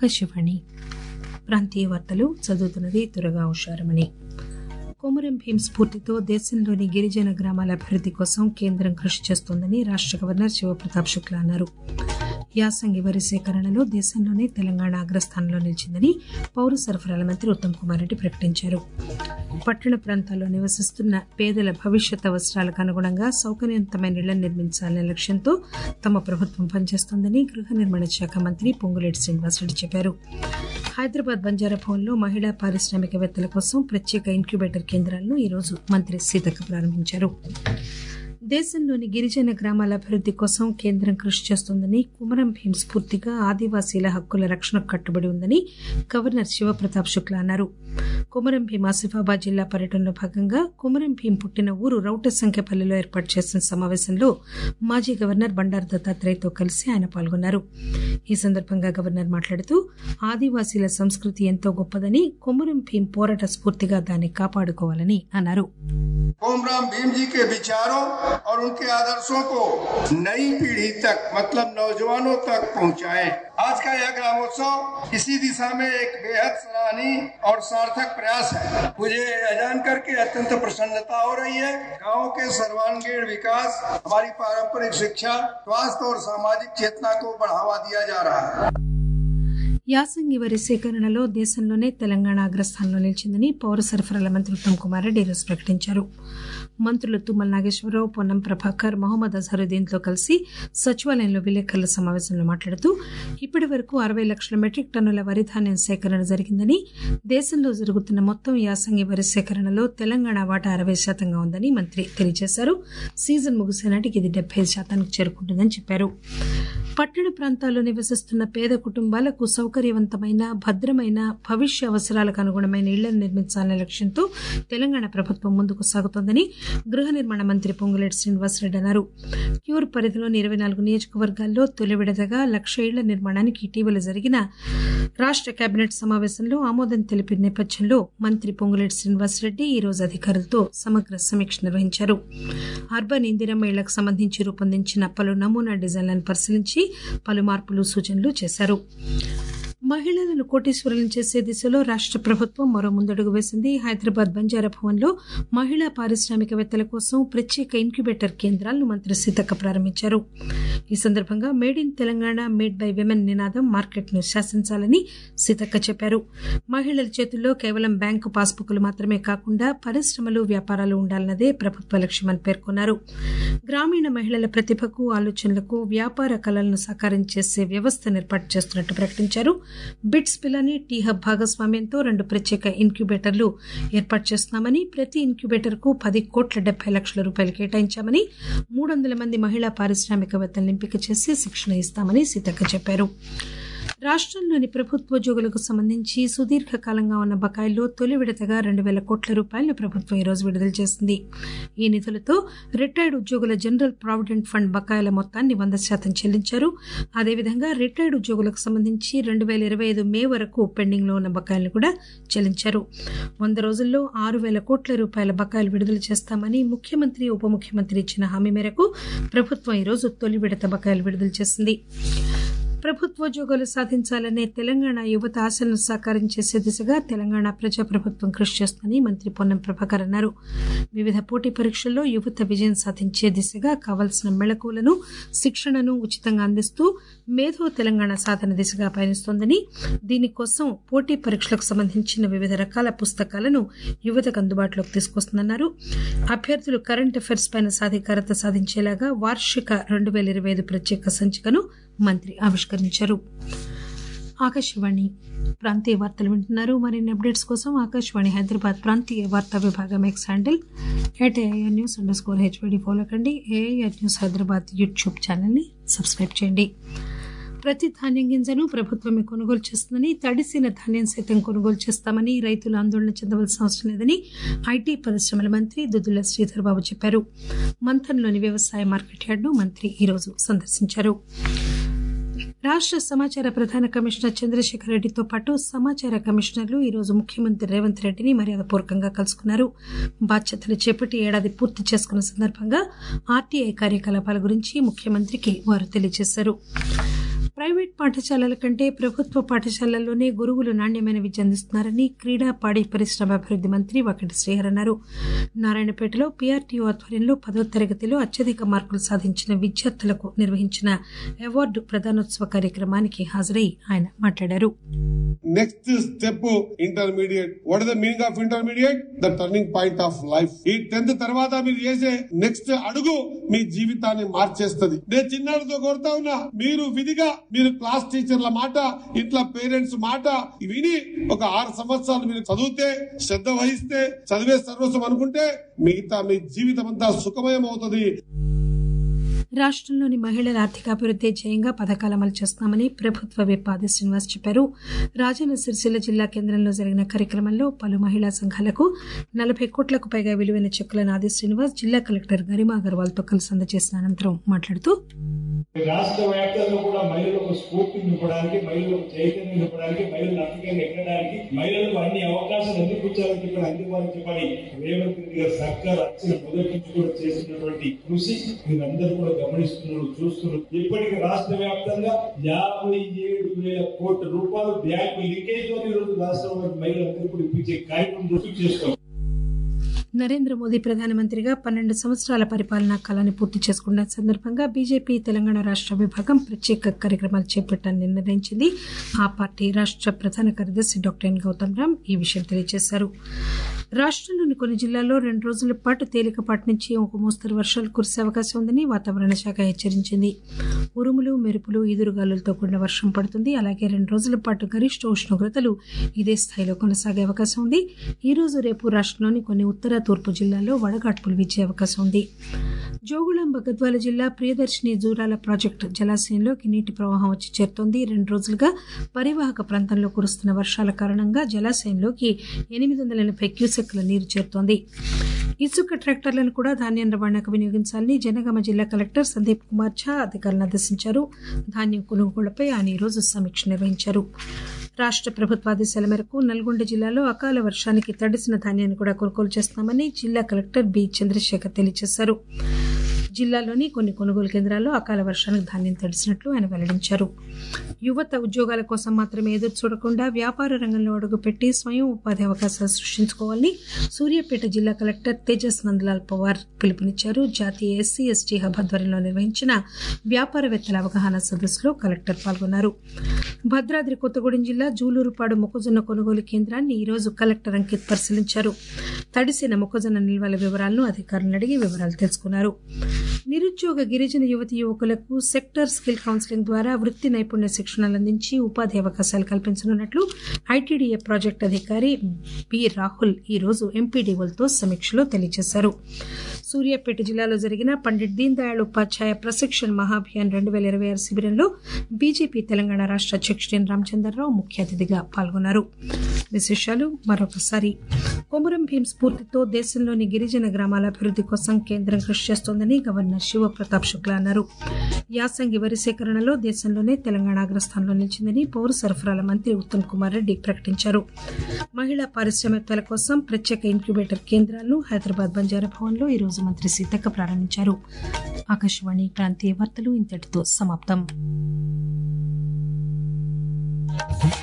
ఆకాశవాణి ప్రాంతీయ వార్తలు చదువుతున్నది దురగా ఉషారమణి కొమురం భీం స్ఫూర్తితో దేశంలోని గిరిజన గ్రామాల అభివృద్ది కోసం కేంద్రం కృషి చేస్తోందని రాష్ట గవర్నర్ శివప్రతాప్ శుక్లా అన్నారు యాసంగి వరి సేకరణలో దేశంలోనే తెలంగాణ అగ్రస్థానంలో నిలిచిందని పౌర సరఫరాల మంత్రి ఉత్తమ్ కుమార్ రెడ్డి ప్రకటించారు పట్టణ ప్రాంతాల్లో నివసిస్తున్న పేదల భవిష్యత్ అవసరాలకు అనుగుణంగా సౌకర్యవంతమైన ఇళ్లను నిర్మించాలనే లక్ష్యంతో తమ ప్రభుత్వం పనిచేస్తోందని గృహ నిర్మాణ శాఖ మంత్రి పొంగులేటి శ్రీనివాసరెడ్డి చెప్పారు హైదరాబాద్ బంజారా భవన్లో మహిళా పారిశ్రామికవేత్తల కోసం ప్రత్యేక ఇంక్యుబేటర్ కేంద్రాలను ఈరోజు మంత్రి సీతక్క ప్రారంభించారు దేశంలోని గిరిజన గ్రామాల అభివృద్ది కోసం కేంద్రం కృషి చేస్తోందని కుమరం భీం స్ఫూర్తిగా ఆదివాసీల హక్కుల రక్షణకు కట్టుబడి ఉందని గవర్నర్ శివప్రతాప్ శుక్లా అన్నారు కుమరం భీం ఆసిఫాబాద్ జిల్లా పర్యటనలో భాగంగా కుమరం భీం పుట్టిన ఊరు రౌటసంఖ్యపల్లిలో ఏర్పాటు చేసిన సమావేశంలో మాజీ గవర్నర్ బండారు దత్తాత్రేయతో కలిసి ఆయన పాల్గొన్నారు ఈ సందర్భంగా గవర్నర్ మాట్లాడుతూ ఆదివాసీల సంస్కృతి ఎంతో గొప్పదని కుమరం భీం పోరాట స్ఫూర్తిగా దాన్ని కాపాడుకోవాలని అన్నారు कोमराम भीम जी के विचारों और उनके आदर्शों को नई पीढ़ी तक मतलब नौजवानों तक पहुंचाएं। आज का यह ग्रामोत्सव इसी दिशा में एक बेहद सराहनीय और सार्थक प्रयास है मुझे यह जानकर के अत्यंत प्रसन्नता हो रही है गाँव के सर्वांगीण विकास हमारी पारंपरिक शिक्षा स्वास्थ्य और सामाजिक चेतना को बढ़ावा दिया जा रहा है యాసంగి వరి సేకరణలో దేశంలోనే తెలంగాణ అగ్రస్థానంలో నిలిచిందని పౌర సరఫరాల మంత్రి ఉత్తమ్ కుమార్ రెడ్డి ఈరోజు ప్రకటించారు మంత్రులు తుమ్మల నాగేశ్వరరావు పొన్నం ప్రభాకర్ మహమ్మద్ అజహరుద్దీన్తో కలిసి సచివాలయంలో విలేకరుల సమావేశంలో మాట్లాడుతూ ఇప్పటి వరకు అరవై లక్షల మెట్రిక్ టన్నుల వరి ధాన్యం సేకరణ జరిగిందని దేశంలో జరుగుతున్న మొత్తం యాసంగి వరి సేకరణలో తెలంగాణ వాటా అరవై శాతంగా ఉందని మంత్రి తెలియజేశారు సీజన్ ముగిసే నాటికి ఇది డెబ్బై శాతానికి చేరుకుంటుందని చెప్పారు పట్టణ ప్రాంతాల్లో నివసిస్తున్న పేద కుటుంబాలకు సౌకర్యవంతమైన భద్రమైన భవిష్య అవసరాలకు అనుగుణమైన ఇళ్లను నిర్మించాలనే లక్ష్యంతో తెలంగాణ ప్రభుత్వం ముందుకు సాగుతోందని గృహ నిర్మాణ మంత్రి పొంగులేటి శ్రీనివాసరెడ్డి అన్నారు క్యూర్ పరిధిలోని ఇరవై నాలుగు నియోజకవర్గాల్లో తొలి విడతగా లక్ష ఇళ్ల నిర్మాణానికి ఇటీవల జరిగిన రాష్ట కేబినెట్ సమావేశంలో ఆమోదం తెలిపిన నేపథ్యంలో మంత్రి పొంగులేటి శ్రీనివాసరెడ్డి ఈ రోజు అధికారులతో సమగ్ర సమీక్ష నిర్వహించారు అర్బన్ ఇందిరమ్మ ఇళ్లకు సంబంధించి రూపొందించిన పలు నమూనా డిజైన్లను పరిశీలించి పలు మార్పులు సూచనలు చేశారు మహిళలను కోటీశ్వరులను చేసే దిశలో రాష్ట ప్రభుత్వం మరో ముందడుగు వేసింది హైదరాబాద్ బంజారా భవన్లో మహిళా పారిశ్రామికవేత్తల కోసం ప్రత్యేక ఇంక్యుబేటర్ కేంద్రాలను మంత్రి సీతక్క ప్రారంభించారు ఈ సందర్భంగా made in Telangana made by women నినాదం మార్కెట్ను శాసించాలని సీతక్క చెప్పారు మహిళల చేతుల్లో కేవలం బ్యాంకు పాస్బుక్లు మాత్రమే కాకుండా పరిశ్రమలు వ్యాపారాలు ఉండాలన్నదే ప్రభుత్వ లక్ష్యమని పేర్కొన్నారు గ్రామీణ మహిళల ప్రతిభకు ఆలోచనలకు వ్యాపార కళలను సాకారం చేసే వ్యవస్థను ఏర్పాటు చేస్తున్నట్టు ప్రకటించారు బిట్స్ పిల్లని టీ హబ్ భాగస్వామ్యంతో రెండు ప్రత్యేక ఇన్క్యుబేటర్లు ఏర్పాటు చేస్తున్నామని ప్రతి ఇన్క్యుబేటర్ కు పది కోట్ల డెబ్బై లక్షల రూపాయలు కేటాయించామని మూడు వందల మంది మహిళా పారిశ్రామికవేత్తలను ఎంపిక చేసి శిక్షణ ఇస్తామని సీతక్క చెప్పారు రాష్టంలోని ప్రభుత్వోద్యోగులకు సంబంధించి సుదీర్ఘకాలంగా ఉన్న బకాయిల్లో తొలి విడతగా రెండు వేల కోట్ల రూపాయలను ప్రభుత్వం ఈరోజు విడుదల చేసింది ఈ నిధులతో రిటైర్డ్ ఉద్యోగుల జనరల్ ప్రావిడెంట్ ఫండ్ బకాయిల మొత్తాన్ని వంద శాతం చెల్లించారు అదేవిధంగా రిటైర్డ్ ఉద్యోగులకు సంబంధించి రెండు వేల ఇరవై ఐదు మే వరకు పెండింగ్ లో ఉన్న బకాయిలను కూడా చెల్లించారు వంద రోజుల్లో ఆరు వేల కోట్ల రూపాయల బకాయిలు విడుదల చేస్తామని ముఖ్యమంత్రి ఉప ముఖ్యమంత్రి ఇచ్చిన హామీ మేరకు ప్రభుత్వం ఈరోజు తొలి విడత బకాయిలు విడుదల చేసింది ప్రభుత్వోద్యోగాలు సాధించాలనే తెలంగాణ యువత ఆశలను సాకారం చేసే దిశగా తెలంగాణ ప్రజాప్రభుత్వం కృషి చేస్తుందని మంత్రి పొన్నం ప్రభాకర్ అన్నారు వివిధ పోటీ పరీక్షల్లో యువత విజయం సాధించే దిశగా కావాల్సిన మెళకువలను శిక్షణను ఉచితంగా అందిస్తూ మేధో తెలంగాణ సాధన దిశగా పయనిస్తోందని దీనికోసం పోటీ పరీక్షలకు సంబంధించిన వివిధ రకాల పుస్తకాలను యువతకు అందుబాటులోకి తీసుకొస్తుందన్నారు అభ్యర్థులు కరెంట్ అఫైర్స్ పైన సాధికారత సాధించేలాగా వార్షిక రెండు వేల ఇరవై ఐదు ప్రత్యేక సంచికను మంత్రి ఆవిష్కరించారు ఆకాశవాణి ప్రాంతీయ వార్తలు వింటున్నారు మరిన్ని అప్డేట్స్ కోసం ఆకాశవాణి హైదరాబాద్ ప్రాంతీయ వార్తా విభాగం X handle at A I R news underscore హెచ్వడి ఫాలో కండి ఏఐఆర్ న్యూస్ హైదరాబాద్ యూట్యూబ్ ఛానల్ని సబ్స్క్రైబ్ చేయండి ప్రతి ధాన్యం గింజను ప్రభుత్వమే కొనుగోలు చేస్తుందని తడిసిన ధాన్యం సైతం కొనుగోలు చేస్తామని రైతులు ఆందోళన చెందవలసిన అవసరం లేదని ఐటీ పరిశ్రమల మంత్రి దుద్దుల శ్రీధర్ బాబు చెప్పారు మంథన్లోని వ్యవసాయ మార్కెట్ యార్డును మంత్రి ఈరోజు సందర్శించారు రాష్ట సమాచార ప్రధాన కమిషనర్ చంద్రశేఖర్ రెడ్డితో పాటు సమాచార కమిషనర్లు ఈరోజు ముఖ్యమంత్రి రేవంత్ రెడ్డిని మర్యాదపూర్వకంగా కలుసుకున్నారు బాధ్యతలు చేపట్టి ఏడాది పూర్తి చేసుకున్న సందర్భంగా ఆర్టీఐ కార్యకలాపాల గురించి ముఖ్యమంత్రికి వారు తెలియజేశారు ప్రైవేట్ పాఠశాలల కంటే ప్రభుత్వ పాఠశాలల్లోనే గురువులు నాణ్యమైన విద్య అందిస్తున్నారని క్రీడా పాడి పరిశ్రమ అభివృద్ది మంత్రి వకటి శ్రీహర్ అన్నారు నారాయణపేటలో పీఆర్టీఓ ఆధ్వర్యంలో పదో తరగతిలో అత్యధిక మార్కులు సాధించిన విద్యార్థులకు నిర్వహించిన అవార్డు ప్రదానోత్సవ కార్యక్రమానికి హాజరై ఆయన మాట్లాడారు next step intermediate what is the meaning of intermediate the turning point of life ఈ టెన్త్ తర్వాత మీరు చేసే నెక్స్ట్ అడుగు మీ జీవితాన్ని మార్చేస్తుంది నేను చిన్నారితో కోరుతా ఉన్నా మీరు విధిగా మీరు క్లాస్ టీచర్ల మాట ఇంట్లో పేరెంట్స్ మాట విని ఒక ఆరు సంవత్సరాలు మీరు చదివితే శ్రద్ధ వహిస్తే చదివే సర్వస్వం అనుకుంటే మిగతా మీ జీవితం అంతా సుఖమయం అవుతుంది రాష్టంలోని మహిళల ఆర్థికాభివృద్ది ధ్యేయంగా పథకాలు అమలు చేస్తున్నామని ప్రభుత్వ విప్ ఆది శ్రీనివాస్ చెప్పారు రాజన్న సిరిసిల్ల జిల్లా కేంద్రంలో జరిగిన కార్యక్రమంలో పలు మహిళా సంఘాలకు నలభై కోట్లకు పైగా విలువైన చెక్కులను ఆది శ్రీనివాస్ జిల్లా కలెక్టర్ గరిమా అగర్వాల్ తో కలిసి అందజేసిన అనంతరం మాట్లాడుతూ రాష్ట్ర వ్యాప్తంగా కూడా మహిళలకు స్ఫూర్తిని నింపడానికి మహిళలకు చైతన్యం నింపడానికి మహిళలు అధికంగా ఎక్కడానికి మహిళలకు అన్ని అవకాశాలు అందిపుచ్చాలని చెప్పి అందుబాటు చెప్పని రేవంత్ రెడ్డి గారు సర్కార్ వచ్చిన మొదటి నుంచి కూడా చేస్తున్నటువంటి కృషి మీరందరూ కూడా గమనిస్తున్నారు చూస్తున్నారు ఇప్పటికి రాష్ట్ర వ్యాప్తంగా యాభై ఏడు వేల కోట్ల రూపాయలు బ్యాంకు లీకేజ్ తో ఈరోజు రాష్ట్రంలో మహిళలందరూ కూడా ఇప్పించే కార్యక్రమం రుచి చేస్తాం నరేంద్ర మోదీ ప్రధానమంత్రిగా పన్నెండు సంవత్సరాల పరిపాలనా కాలాన్ని పూర్తి చేసుకున్న సందర్భంగా బీజేపీ తెలంగాణ రాష్ట విభాగం ప్రత్యేక కార్యక్రమాలు చేపట్టాలని నిర్ణయించింది ఆ పార్టీ రాష్ట ప్రధాన కార్యదర్శి డాక్టర్ ఎన్ గౌతమ్ రామ్ ఈ విషయం తెలియజేశారు రాష్టంలోని కొన్ని జిల్లాల్లో రెండు రోజుల పాటు తేలికపాటి నుంచి ఒక మోస్తరు వర్షాలు కురిసే అవకాశం ఉందని వాతావరణ శాఖ హెచ్చరించింది ఉరుములు మెరుపులు ఈదురుగాలులతో కూడిన వర్షం పడుతుంది అలాగే రెండు రోజుల పాటు గరిష్ట ఉష్ణోగ్రతలు ఇదే స్థాయిలో కొనసాగే అవకాశం ఉంది ఈ రోజు రేపు రాష్టంలోని కొన్ని ఉత్తర తూర్పు జిల్లాల్లో వడగాడ్పులు వీచే అవకాశం ఉంది జోగుళాంబ గద్వాల జిల్లా ప్రియదర్శిని జూరాల ప్రాజెక్టు జలాశయంలోకి నీటి ప్రవాహం వచ్చి చేరుతోంది రెండు రోజులుగా పరివాహక ప్రాంతంలో కురుస్తున్న వర్షాల కారణంగా జలాశయంలోకి ఎనిమిది వందల ఎనభై క్యూసెక్ల నీరు చేరుతోంది ఇసుక ట్రాక్టర్లను కూడా ధాన్యం రవాణాకు వినియోగించాలని జనగామ జిల్లా కలెక్టర్ సందీప్ కుమార్ ఝా అధికారులను ఆదేశించారు ధాన్యం కొనుగోళ్లపై ఆయన ఈరోజు సమీక్ష నిర్వహించారు రాష్ట ప్రభుత్వ ఆదేశాల మేరకు నల్గొండ జిల్లాలో అకాల వర్షానికి తడిసిన ధాన్యాన్ని కూడా కొనుగోలు చేస్తున్నామని జిల్లా కలెక్టర్ బి చంద్రశేఖర్ తెలియజేశారు జిల్లాలోని కొన్ని కొనుగోలు కేంద్రాల్లో అకాల వర్షానికి ధాన్యం తడిసినట్లు ఆయన వెల్లడించారు యువత ఉద్యోగాల కోసం మాత్రమే ఎదురు చూడకుండా వ్యాపార రంగంలో అడుగుపెట్టి స్వయం ఉపాధి అవకాశాలు సృష్టించుకోవాలని సూర్యాపేట జిల్లా కలెక్టర్ తేజస్ నందలాల్ పవార్ పిలుపునిచ్చారు జాతీయ ఎస్సీ ఎస్టీ హబ్ ఆధ్వర్యంలో నిర్వహించిన వ్యాపారవేత్తల అవగాహన సదస్సులో కలెక్టర్ పాల్గొన్నారు భద్రాద్రి కొత్తగూడెం జిల్లా జూలూరుపాడు మొక్కజొన్న కొనుగోలు కేంద్రాన్ని ఈ రోజు కలెక్టర్ అంకిత్ పరిశీలించారు తడిసిన మొక్కజొన్న నిల్వల వివరాలను అధికారులను అడిగి వివరాలు తెలుసుకున్నారు నిరుద్యోగ గిరిజన యువతి యువకులకు సెక్టర్ స్కిల్ కౌన్సిలింగ్ ద్వారా వృత్తి నైపుణ్య శిక్షణలు అందించి ఉపాధి అవకాశాలు కల్పించనున్నట్లు ఐటీడీఏ ప్రాజెక్టు అధికారి బి రాహుల్ ఈ రోజు ఎంపీడీఓలతో సమీక్షలో తెలియజేశారు సూర్యాపేట జిల్లాలో జరిగిన పండిట్ దీన్ దయాళ్ ఉపాధ్యాయ ప్రశిక్షణ్ మహాభియాన్ రెండు వేల ఇరవై ఆరు శిబిరంలో బీజేపీ తెలంగాణ రాష్ట అధ్యక్షుడు ఎన్ రామచంద్రరావు ముఖ్య అతిథిగా పాల్గొన్నారు విశేషాలు మరొకసారి కొమురం భీం స్ఫూర్తితో దేశంలోని గిరిజన గ్రామాల అభివృద్ది కోసం కేంద్రం కృషి చేస్తోందని గవర్నర్ శివప్రతాప్ శుక్లా అన్నారు యాసంగి వరి సేకరణలో దేశంలోనే తెలంగాణ అగ్రస్థానంలో నిలిచిందని పౌర సరఫరాల మంత్రి ఉత్తమ్ కుమార్ రెడ్డి ప్రకటించారు మహిళా పారిశ్రామికవేత్తల కోసం ప్రత్యేక ఇంక్యుబేటర్ కేంద్రాలను హైదరాబాద్ బంజారా భవన్లో ఈ రోజు మంత్రి సీతక్క ప్రారంభించారు ఆకాశవాణి ప్రాంతీయ వార్తలు ఇంతటితో సమాప్తం